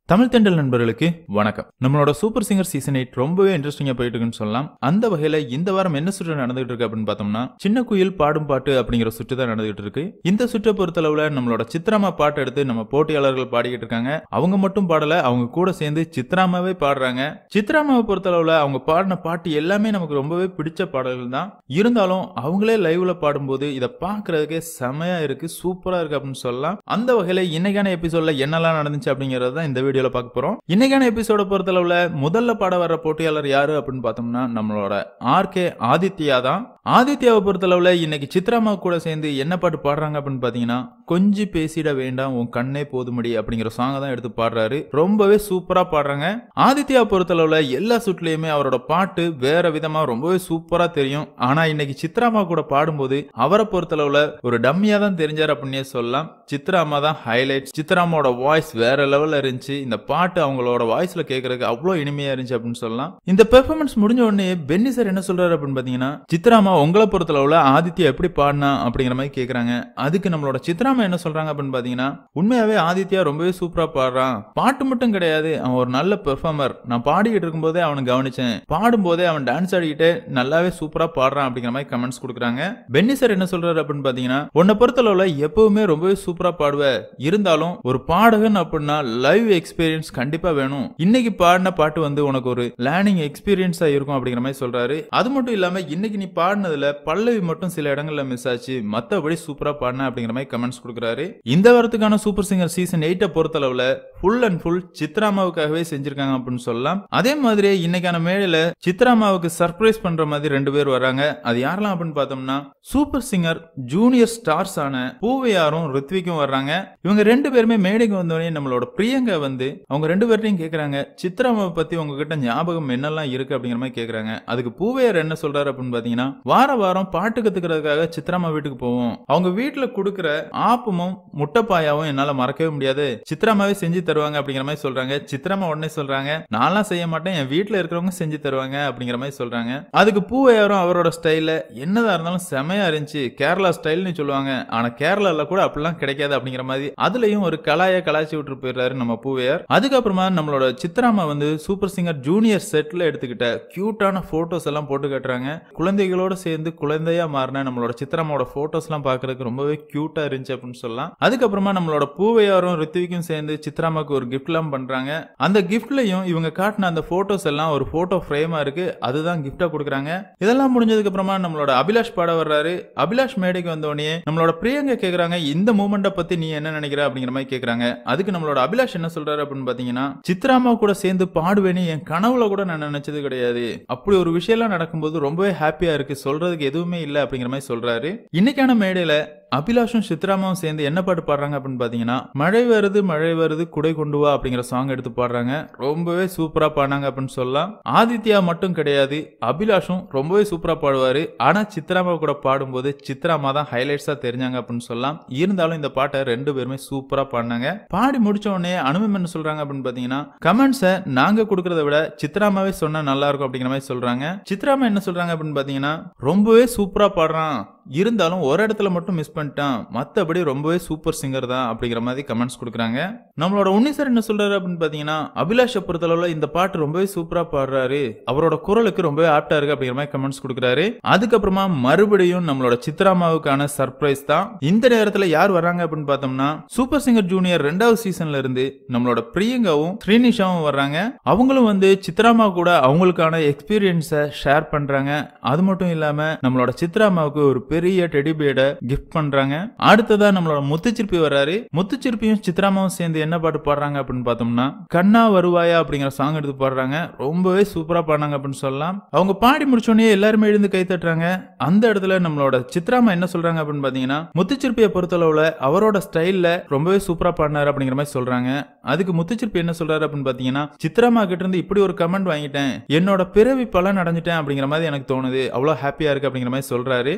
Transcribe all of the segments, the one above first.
தமிழ் தெண்டல் நண்பர்களுக்கு வணக்கம் நம்மளோட சூப்பர் சிங்கர் சீசன் எயிட் ரொம்பவே இன்ட்ரெஸ்டிங்கா போயிட்டு இருக்குன்னு சொல்லலாம் அந்த வகையில இந்த வாரம் என்ன சுற்று நடந்துகிட்டு இருக்கு அப்படின்னு பார்த்தோம்னா சின்ன குயில் பாடும் பாட்டு அப்படிங்கிற சுற்று தான் நடந்துகிட்டு இருக்கு இந்த சுற்றை பொறுத்தளவுல நம்மளோட சித்ராமா பாட்டு எடுத்து நம்ம போட்டியாளர்கள் பாடிக்கிட்டு இருக்காங்க அவங்க மட்டும் பாடல அவங்க கூட சேர்ந்து சித்ராமாவே பாடுறாங்க சித்ராமாவை பொறுத்தளவுல அவங்க பாடின பாட்டு எல்லாமே நமக்கு ரொம்பவே பிடிச்ச பாடல்கள் தான் இருந்தாலும் அவங்களே லைவ்ல பாடும்போது இதை பார்க்கறதுக்கே செமையா இருக்கு சூப்பரா இருக்கு அப்படின்னு சொல்லலாம் அந்த வகையில இன்னைக்கான எபிசோட்ல என்னெல்லாம் நடந்துச்சு அப்படிங்கறத தான் இந்த வீடியோல பார்க்க போறோம் இன்னைக்கான எபிசோட பொறுத்தளவுல முதல்ல பாட வர்ற போட்டியாளர் யாரு அப்படின்னு பார்த்தோம்னா நம்மளோட ஆர்கே ஆதித்யா தான் ஆதித்யாவை பொறுத்தளவுல இன்னைக்கு சித்ராமா கூட சேர்ந்து என்ன பாட்டு பாடுறாங்க அப்படின்னு பாத்தீங்கன்னா கொஞ்சி பேசிட வேண்டாம் உன் கண்ணே போதுமடி அப்படிங்கிற சாங்கை தான் எடுத்து பாடுறாரு ரொம்பவே சூப்பரா பாடுறாங்க ஆதித்யா பொறுத்தளவுல எல்லா சுட்லயுமே அவரோட பாட்டு வேற விதமா ரொம்பவே சூப்பரா தெரியும் ஆனா இன்னைக்கு சித்ராமா கூட பாடும்போது அவரை பொறுத்தளவுல ஒரு டம்மியா தான் தெரிஞ்சார் அப்படின்னே சொல்லலாம் சித்ராமா தான் ஹைலைட் சித்ராமாவோட வாய்ஸ் வேற லெவல்ல இருந்துச்சு இந்த பாட்டு அவங்களோட வாய்ஸ்ல கேட்கறதுக்கு அவ்வளோ இனிமையா இருந்துச்சு அப்படின்னு சொல்லலாம் இந்த பெர்ஃபார்மன்ஸ் முடிஞ்ச உடனே பென்னி சார் என்ன சொல்றாரு அப்படின்னு பாத்தீங்கன்னா சித்ராமா உங்களை பொறுத்தளவுல ஆதித்யா எப்படி பாடினா அப்படிங்கிற மாதிரி கேக்குறாங்க அதுக்கு நம்மளோட சித்ராமா என்ன சொல்றாங்க அப்படின்னு பாத்தீங்கன்னா உண்மையாவே ஆதித்யா ரொம்பவே சூப்பரா பாடுறான் பாட்டு மட்டும் கிடையாது அவன் ஒரு நல்ல பெர்ஃபார்மர் நான் பாடிக்கிட்டு இருக்கும்போதே அவனை கவனிச்சேன் பாடும்போதே அவன் டான்ஸ் ஆடிக்கிட்டே நல்லாவே சூப்பரா பாடுறான் அப்படிங்கிற மாதிரி கமெண்ட்ஸ் கொடுக்குறாங்க பென்னி சார் என்ன சொல்றாரு அப்படின்னு பாத்தீங்கன்னா உன்னை பொறுத்தளவுல எப்பவுமே ரொம்பவே சூப்பரா பாடுவ இருந்தாலும் ஒரு பாடகன் அப்படின்னா லைவ் எக்ஸ்பீரியன்ஸ் கண்டிப்பா வேணும் இன்னைக்கு பாடின பாட்டு வந்து உனக்கு ஒரு லேர்னிங் எக்ஸ்பீரியன்ஸா இருக்கும் அப்படிங்கிற மாதிரி சொல்றாரு அது மட்டும் இல்லாம இன்னைக்கு நீ பாடினதுல பல்லவி மட்டும் சில இடங்கள்ல மிஸ் ஆச்சு மத்தபடி சூப்பரா பாடின அப்படிங்கிற மாதிரி கமெண்ட்ஸ் கொடுக்குறாரு இந்த வாரத்துக்கான சூப்பர் சிங்கர் சீசன் எயிட்டை பொறுத்தளவுல ஃபுல் அண்ட் ஃபுல் சித்ராமாவுக்காகவே செஞ்சிருக்காங்க அப்படின்னு சொல்லலாம் அதே மாதிரி இன்னைக்கான மேடையில சித்ராமாவுக்கு சர்ப்ரைஸ் பண்ற மாதிரி ரெண்டு பேர் வராங்க அது யாரெல்லாம் அப்படின்னு பார்த்தோம்னா சூப்பர் சிங்கர் ஜூனியர் ஸ்டார்ஸ் ஆன பூவையாரும் ரித்விக்கும் வர்றாங்க இவங்க ரெண்டு பேருமே மேடைக்கு வந்தோடனே நம்மளோட பிரியங்கா வந்து அவங்க ரெண்டு பேர்ட்டையும் கேக்குறாங்க சித்ராமாவை பத்தி உங்ககிட்ட ஞாபகம் என்னெல்லாம் இருக்கு அப்படிங்கிற மாதிரி கேக்குறாங்க அதுக்கு பூவையார் என்ன சொல்றாரு அப்படின்னு பாத்தீங்கன்னா வார வாரம் பாட்டு கத்துக்கிறதுக்காக சித்ராமா வீட்டுக்கு போவோம் அவங்க வீட்டுல கொடுக்குற ஆப்பமும் முட்டைப்பாயாவும் என்னால மறக்கவே முடியாது சித்ராமாவே செஞ்சு தருவாங்க அப்படிங்கிற மாதிரி சொல்றாங்க சித்ராமா உடனே சொல்றாங்க நான்லாம் செய்ய மாட்டேன் என் வீட்டுல இருக்கிறவங்க செஞ்சு தருவாங்க அப்படிங்கிற மாதிரி சொல்றாங்க அதுக்கு பூவையாரும் அவரோட ஸ்டைல என்னதான் இருந்தாலும் செமையா இருந்துச்சு கேரளா ஸ்டைல்னு சொல்லுவாங்க ஆனா கேரளால கூட அப்படிலாம் கிடைக்காது அப்படிங்கிற மாதிரி அதுலயும் ஒரு கலாய கலாய்ச்சி விட்டு போயிடுறாரு நம்ம பூவையார் அதுக்கப்புறமா நம்மளோட சித்ராமா வந்து சூப்பர் சிங்கர் ஜூனியர் செட்ல எடுத்துக்கிட்ட கியூட்டான போட்டோஸ் எல்லாம் போட்டு காட்டுறாங்க குழந்தைகளோட சேர்ந்து குழந்தையா மாறின நம்மளோட சித்ராமாவோட போட்டோஸ் எல்லாம் பாக்குறதுக்கு ரொம்பவே கியூட்டா இருந்துச்சு அப்படின்னு சொல்லலாம் அதுக்கப்புறமா நம்மளோட பூவையாரும் ரித்விக்கும் சேர்ந்து சித்ராமாக்கு ஒரு கிஃப்ட் எல்லாம் பண்றாங்க அந்த கிஃப்ட்லயும் இவங்க காட்டின அந்த போட்டோஸ் எல்லாம் ஒரு போட்டோ ஃப்ரேமா இருக்கு அதுதான் கிஃப்டா கொடுக்குறாங்க இதெல்லாம் முடிஞ்சதுக்கு அப்புறமா நம்மளோட அபிலாஷ் பாட வர்றாரு அபிலாஷ் மேடைக்கு வந்தோடனே நம்மளோட பிரியங்கா கேக்குறாங்க இந்த மூமெண்ட்டை பத்தி நீ என்ன நினைக்கிற அப்படிங்கிற மாதிரி கேக்குறாங்க அதுக்கு நம்மளோட அபிலாஷ் என்ன சொல்றாரு அப்படின்னு பாத்தீங்கன்னா சித்ராமா கூட சேர்ந்து பாடுவேன்னு என் கனவுல கூட நான் நினைச்சது கிடையாது அப்படி ஒரு விஷயம்லாம் நடக்கும்போது ரொம்பவே ஹாப்பியா இருக்கு சொல்றதுக்கு எதுவுமே இல்லை அப்படிங்கிற மாதிரி சொல்றாரு இன்னைக்கான மேடையில அபிலாஷும் சித்ராமாவும் சேர்ந்து என்ன பாட்டு பாடுறாங்க அப்படின்னு பாத்தீங்கன்னா மழை வருது மழை வருது குடை கொண்டு வா அப்படிங்கிற சாங் எடுத்து பாடுறாங்க ரொம்பவே சூப்பரா பாடினாங்க அப்படின்னு சொல்லலாம் ஆதித்யா மட்டும் கிடையாது அபிலாஷும் ரொம்பவே சூப்பரா பாடுவாரு ஆனா சித்ராமா கூட பாடும்போது சித்ராமா தான் ஹைலைட்ஸா தெரிஞ்சாங்க அப்படின்னு சொல்லலாம் இருந்தாலும் இந்த பாட்டை ரெண்டு பேருமே சூப்பரா பாடினாங்க பாடி முடிச்ச உடனே அனுபவம் என்ன சொல்றாங்க அப்படின்னு பாத்தீங்கன்னா கமெண்ட்ஸை நாங்க கொடுக்கறத விட சித்ராமாவே சொன்னா நல்லா இருக்கும் அப்படிங்கிற மாதிரி சொல்றாங்க சித்ராமா என்ன சொல்றாங்க அப்படின்னு பாத்தீங்கன்னா ரொம்பவே சூப்பரா பாடுறான் இருந்தாலும் ஒரு இடத்துல மட்டும் மிஸ் பண்ணிட்டான் மத்தபடி ரொம்பவே சூப்பர் சிங்கர் தான் அப்படிங்கிற மாதிரி கமெண்ட்ஸ் கொடுக்குறாங்க நம்மளோட உன்னி சார் என்ன சொல்றாரு அப்படின்னு பாத்தீங்கன்னா அபிலாஷை பொறுத்தளவுல இந்த பாட்டு ரொம்பவே சூப்பரா பாடுறாரு அவரோட குரலுக்கு ரொம்பவே ஆப்டா இருக்கு அப்படிங்கிற மாதிரி கமெண்ட்ஸ் கொடுக்குறாரு அதுக்கப்புறமா மறுபடியும் நம்மளோட சித்ராமாவுக்கான சர்ப்ரைஸ் தான் இந்த நேரத்துல யார் வர்றாங்க அப்படின்னு பார்த்தோம்னா சூப்பர் சிங்கர் ஜூனியர் ரெண்டாவது சீசன்ல இருந்து நம்மளோட பிரியங்காவும் ஸ்ரீனிஷாவும் வர்றாங்க அவங்களும் வந்து சித்ராமா கூட அவங்களுக்கான எக்ஸ்பீரியன்ஸை ஷேர் பண்றாங்க அது மட்டும் இல்லாம நம்மளோட சித்ராமாவுக்கு ஒரு பெரிய டெடி பேட கிஃப்ட் பண்றாங்க அடுத்ததா நம்மளோட முத்துச்சிற்பி வர்றாரு முத்துச்சிற்பியும் சித்ராமாவும் சேர்ந்து என்ன பாட்டு பாடுறாங்க அப்படின்னு பார்த்தோம்னா கண்ணா வருவாயா அப்படிங்கிற சாங் எடுத்து பாடுறாங்க ரொம்பவே சூப்பரா பாடினாங்க அப்படின்னு சொல்லலாம் அவங்க பாடி முடிச்சோடனே எல்லாருமே எழுந்து கை தட்டுறாங்க அந்த இடத்துல நம்மளோட சித்ராமா என்ன சொல்றாங்க அப்படின்னு பாத்தீங்கன்னா முத்துச்சிற்பியை பொறுத்தளவுல அவரோட ஸ்டைல்ல ரொம்பவே சூப்பரா பாடினாரு அப்படிங்கிற மாதிரி சொல்றாங்க அதுக்கு முத்துச்சிற்பி என்ன சொல்றாரு அப்படின்னு பாத்தீங்கன்னா சித்ராமா கிட்ட இருந்து இப்படி ஒரு கமெண்ட் வாங்கிட்டேன் என்னோட பிறவி பலன் அடைஞ்சிட்டேன் அப்படிங்கிற மாதிரி எனக்கு தோணுது அவ்வளவு ஹாப்பியா இருக்கு அப்படிங்கிற மாதிரி சொல்றாரு அது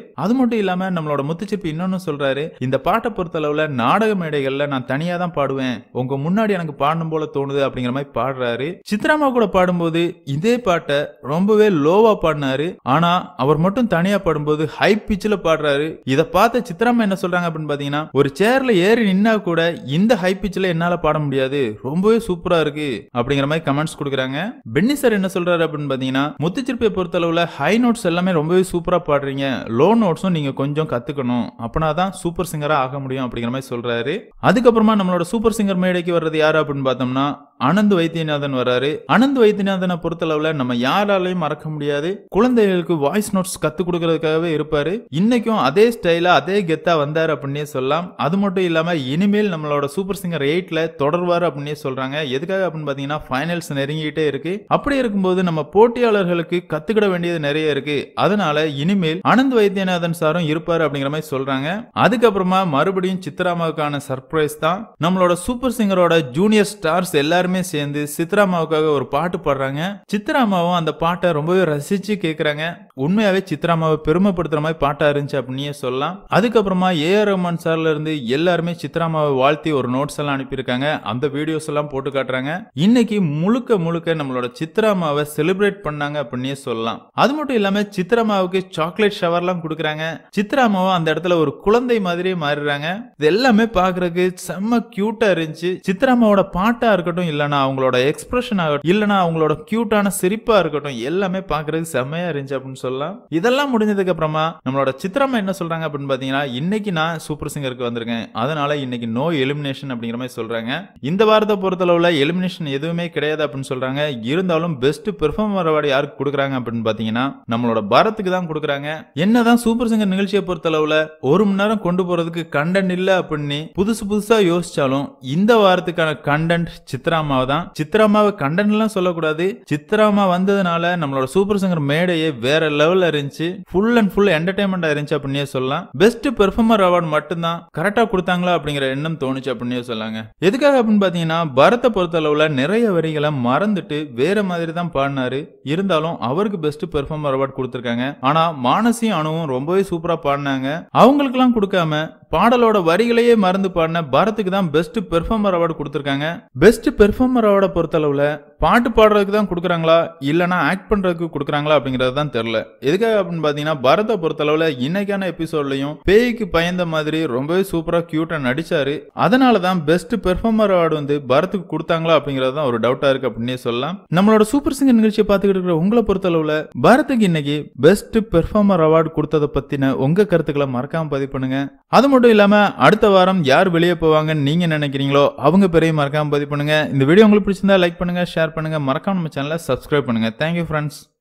மட்டும் இல்லாம நம்மளோட முத்துச்சிற்பி இன்னொன்னு சொல்றாரு இந்த பாட்டை பொறுத்தளவுல நாடக மேடைகள்ல நான் தனியா தான் பாடுவேன் உங்க முன்னாடி எனக்கு பாடணும் போல தோணுது அப்படிங்கிற மாதிரி பாடுறாரு சித்ராமா கூட பாடும்போது இதே பாட்டை ரொம்பவே லோவா பாடினாரு ஆனா அவர் மட்டும் தனியா பாடும்போது ஹை பிச்சில் பாடுறாரு இதை பார்த்த சித்ராமா என்ன சொல்றாங்க அப்படின்னு பாத்தீங்கன்னா ஒரு சேர்ல ஏறி நின்னா கூட இந்த ஹை பிச்சில் என்னால பாட முடியாது ரொம்பவே சூப்பரா இருக்கு அப்படிங்கிற மாதிரி கமெண்ட்ஸ் கொடுக்குறாங்க பென்னி சார் என்ன சொல்றாரு அப்படின்னு பாத்தீங்கன்னா முத்துச்சிற்பியை பொறுத்தளவுல ஹை நோட்ஸ் எல்லாமே ரொம்பவே சூப்பரா பாடுறீங்க லோ நோட்ஸும் நீங்க கொஞ்சம் கத்துக்கணும் அப்பனா தான் சூப்பர் சிங்கரா ஆக முடியும் அப்படிங்கிற மாதிரி சொல்றாரு அதுக்கப்புறமா நம்மளோட சூப்பர் சிங்கர் மேடைக்கு வர்றது யாரு அப்படின்னு பார்த்தோம்னா அனந்த் வைத்தியநாதன் வராரு அனந்த் வைத்தியநாதனை பொறுத்தளவுல நம்ம யாராலையும் மறக்க முடியாது குழந்தைகளுக்கு வாய்ஸ் நோட்ஸ் கத்து கொடுக்கறதுக்காகவே இருப்பாரு இன்னைக்கும் அதே ஸ்டைலா அதே கெத்தா வந்தாரு அப்படின்னே சொல்லலாம் அது மட்டும் இல்லாம இனிமேல் நம்மளோட சூப்பர் சிங்கர் எயிட்ல தொடர்வாரு அப்படின்னே சொல்றாங்க எதுக்காக அப்படின்னு பாத்தீங்கன்னா ஃபைனல்ஸ் நெருங்கிட்டே இருக்கு அப்படி இருக்கும்போது நம்ம போட்டியாளர்களுக்கு கத்துக்கிட வேண்டியது நிறைய இருக்கு அதனால இனிமேல் அனந்த் வைத்தியநாதன் சாரும் இருப்பாரு அப்படிங்கிற மாதிரி சொல்றாங்க அதுக்கப்புறமா மறுபடியும் சித்ராமாவுக்கான சர்ப்ரைஸ் தான் நம்மளோட சூப்பர் சிங்கரோட ஜூனியர் ஸ்டார்ஸ் எல்லாருமே சேர்ந்து சித்ராமாவுக்காக ஒரு பாட்டு பாடுறாங்க சித்ராமாவும் அந்த பாட்டை ரொம்பவே ரசிச்சு கேக்குறாங்க உண்மையாவே சித்ராமாவை பெருமைப்படுத்துற மாதிரி பாட்டா இருந்துச்சு அப்படின்னே சொல்லலாம் அதுக்கப்புறமா ஏ ஆர் ரஹ்மான் சார்ல இருந்து எல்லாருமே சித்ராமாவை வாழ்த்தி ஒரு நோட்ஸ் எல்லாம் அனுப்பியிருக்காங்க அந்த வீடியோஸ் எல்லாம் போட்டு காட்டுறாங்க இன்னைக்கு முழுக்க முழுக்க நம்மளோட சித்ராமாவை செலிப்ரேட் பண்ணாங்க அப்படின்னே சொல்லலாம் அது மட்டும் இல்லாம சித்ராமாவுக்கு சாக்லேட் ஷவர்லாம் கொடுக்குறாங்க சித்ராமாவும் அந்த இடத்துல ஒரு குழந்தை மாதிரியே மாறிடுறாங்க இது எல்லாமே பாக்குறதுக்கு செம்ம கியூட்டா இருந்துச்சு சித்ராமாவோட பாட்டா இருக்கட்டும் இல்லனா அவங்களோட எக்ஸ்பிரஷன் ஆகட்டும் இல்லனா அவங்களோட கியூட்டான சிரிப்பா இருக்கட்டும் எல்லாமே பாக்குறதுக்கு செம்மையா இருந்துச்சு அப்படின்னு சொல்லலாம் இதெல்லாம் முடிஞ்சதுக்கு அப்புறமா நம்மளோட சித்ராமா என்ன சொல்றாங்க அப்படின்னு பாத்தீங்கன்னா இன்னைக்கு நான் சூப்பர் சிங்கருக்கு வந்திருக்கேன் அதனால இன்னைக்கு நோ எலிமினேஷன் அப்படிங்கிற மாதிரி சொல்றாங்க இந்த வாரத்தை பொறுத்தளவுல எலிமினேஷன் எதுவுமே கிடையாது அப்படின்னு சொல்றாங்க இருந்தாலும் பெஸ்ட் பெர்ஃபார்மர் அவார்டு யாருக்கு கொடுக்குறாங்க அப்படின்னு பாத்தீங்கன்னா நம்மளோட பாரத்துக்கு தான் கொடுக்குறாங்க என்னதான் சூப்பர் சிங்கர் நிகழ்ச்சியை பொறுத்தளவுல ஒரு மணி நேரம் கொண்டு போறதுக்கு கண்டென்ட் இல்ல அப்படின்னு புதுசு புதுசா யோசிச்சாலும் இந்த வாரத்துக்கான கண்டென்ட் சித்ராமாவை தான் சித்ராமாவை கண்டென்ட் எல்லாம் சொல்லக்கூடாது சித்ராமா வந்ததுனால நம்மளோட சூப்பர் சிங்கர் மேடையே வேற லெவல்ல இருந்துச்சு ஃபுல் அண்ட் ஃபுல் என்டர்டைன்மெண்டா இருந்துச்சு அப்படின்னே சொல்லலாம் பெஸ்ட் பெர்ஃபார்மர் அவார்டு மட்டும்தான் கரெக்டா கொடுத்தாங்களா அப்படிங்கிற எண்ணம் தோணுச்சு அப்படின்னே சொல்லாங்க எதுக்காக அப்படின்னு பாத்தீங்கன்னா பரத்தை பொறுத்தளவுல நிறைய வரிகளை மறந்துட்டு வேற மாதிரி தான் பாடினாரு இருந்தாலும் அவருக்கு பெஸ்ட் பெர்ஃபார்மர் அவார்டு கொடுத்திருக்காங்க ஆனா மானசியும் அணுவும் ரொம்பவே சூப்பரா பாடினாங்க அவங்களுக்கெல்லாம் கொடுக்காம பாடலோட வரிகளையே மறந்து பாடின பாரத்துக்கு தான் பெஸ்ட் பெர்ஃபார்மர் அவார்டு கொடுத்திருக்காங்க பெஸ்ட் பெர்ஃபார்மர் அவார்டை பொறுத்தளவுல பாட்டு பாடுறதுக்கு தான் கொடுக்குறாங்களா இல்லனா ஆக்ட் பண்றதுக்கு கொடுக்குறாங்களா அப்படிங்கறது தான் தெரியல எதுக்காக அப்படின்னு பாத்தீங்கன்னா பரத்தை பொறுத்தளவுல இன்னைக்கான எபிசோட்லயும் பேய்க்கு பயந்த மாதிரி ரொம்பவே சூப்பரா கியூட்டா நடிச்சாரு அதனால தான் பெஸ்ட் பெர்ஃபார்மர் அவார்டு வந்து பரத்துக்கு கொடுத்தாங்களா அப்படிங்கறது தான் ஒரு டவுட்டா இருக்கு அப்படின்னே சொல்லலாம் நம்மளோட சூப்பர் சிங்கர் நிகழ்ச்சியை பார்த்துக்கிட்டு இருக்கிற உங்களை பொறுத்தளவுல பாரத்துக்கு இன்னைக்கு பெஸ்ட் பெர்ஃபார்மர் அவார்டு கொடுத்ததை பத்தின உங்க கருத்துக்களை மறக்காம பதிவு பண்ணுங்க அது மட்டும் இல்லாம அடுத்த வாரம் யார் வெளியே போவாங்கன்னு நீங்க நினைக்கிறீங்களோ அவங்க பெரிய மறக்காம பதிவு பண்ணுங்க இந்த வீடியோ உங்களுக்கு பிடிச்சிருந்தா லைக் பண்ணுங்க ஷேர் பண்ணுங்க மறக்காம நம்ம சேனலை சப்ஸ்கிரைப் பண்ணுங்க தேங்க்யூ ஃப்ரெண்ட்ஸ்